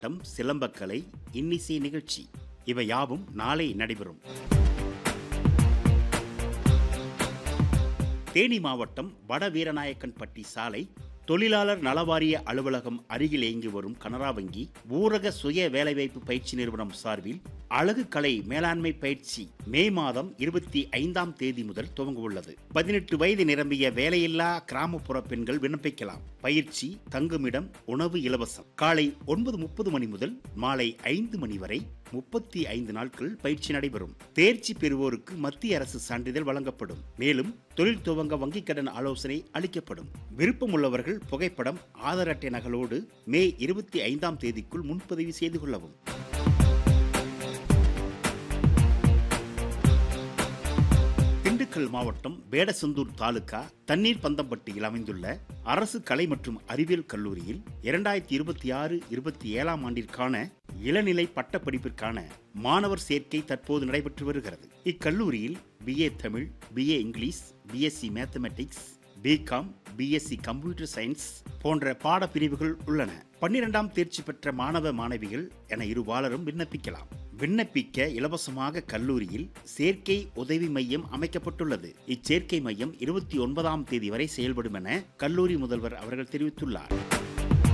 டம் சிலம்பக்கலை இன்னிசை நிகழ்ச்சி இவை யாவும் நாளை நடைபெறும் தேனி மாவட்டம் வட வீரநாயக்கன்பட்டி சாலை தொழிலாளர் நலவாரிய அலுவலகம் அருகில் இயங்கி வரும் கனரா வங்கி ஊரக சுய வேலைவாய்ப்பு பயிற்சி நிறுவனம் சார்பில் அழகு கலை மேலாண்மை பயிற்சி மே மாதம் இருபத்தி ஐந்தாம் தேதி முதல் துவங்க உள்ளது பதினெட்டு வயது நிரம்பிய வேலையில்லா கிராமப்புற பெண்கள் விண்ணப்பிக்கலாம் பயிற்சி தங்குமிடம் உணவு இலவசம் காலை ஒன்பது முப்பது மணி முதல் மாலை ஐந்து மணி வரை முப்பத்தி ஐந்து நாட்கள் பயிற்சி நடைபெறும் தேர்ச்சி பெறுவோருக்கு மத்திய அரசு சான்றிதழ் வழங்கப்படும் மேலும் தொழில் துவங்க வங்கிக் கடன் ஆலோசனை அளிக்கப்படும் விருப்பமுள்ளவர்கள் புகைப்படம் ஆதார் அட்டை நகலோடு மே இருபத்தி ஐந்தாம் தேதிக்குள் முன்பதிவு செய்து கொள்ளவும் திண்டுக்கல் மாவட்டம் வேடசந்தூர் தாலுகா தண்ணீர் பந்தம்பட்டியில் அமைந்துள்ள அரசு கலை மற்றும் அறிவியல் கல்லூரியில் இரண்டாயிரத்தி இருபத்தி ஆறு இருபத்தி ஏழாம் ஆண்டிற்கான இளநிலை பட்டப்படிப்பிற்கான மாணவர் சேர்க்கை தற்போது நடைபெற்று வருகிறது இக்கல்லூரியில் BA Tamil BA English BSc mathematics BCom BSc computer science போன்ற பாடப்பிரிவுகள் உள்ளன பன்னிரெண்டாம் தேர்ச்சி பெற்ற மாணவ மாணவிகள் என இருபாலரும் விண்ணப்பிக்கலாம் விண்ணப்பிக்க இலவசமாக கல்லூரியில் சேர்க்கை உதவி மையம் அமைக்கப்பட்டுள்ளது இச்சேர்க்கை மையம் இருபத்தி ஒன்பதாம் தேதி வரை செயல்படும் என கல்லூரி முதல்வர் அவர்கள் தெரிவித்துள்ளார்